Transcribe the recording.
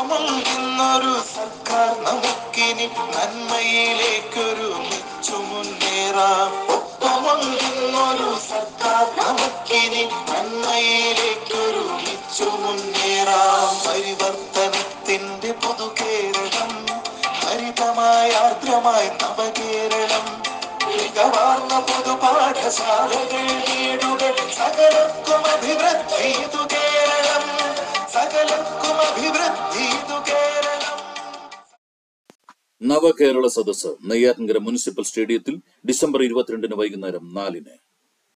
ഒപ്പമുണ്ടെന്നൊരു സർക്കാർ നമുക്കിനി നന്മയിലേക്കൊരു മിച്ചു മുന്നേറാം ഒപ്പമുണ്ടെന്നൊരു സർക്കാർ നമുക്കിനി നന്മയിലേക്കൊരു മിച്ചു മുന്നേറാം പരിവർത്തനത്തിന്റെ പുതുകേരളം ഹരിതമായ ആർദ്രമായി നവകേരളം മികവാർന്ന പുതുപാഠശാലകൾ വീടുകൾ സകലർക്കും അഭിവൃദ്ധി ഇതു കേരളം സകലർക്കും അഭിവൃദ്ധി ഇതു കേരളം നവകേരള സദസ്സ് നെയ്യാറ്റിൻകര മുനിസിപ്പൽ സ്റ്റേഡിയത്തിൽ ഡിസംബർ ഇരുപത്തിരണ്ടിന് വൈകുന്നേരം നാലിന്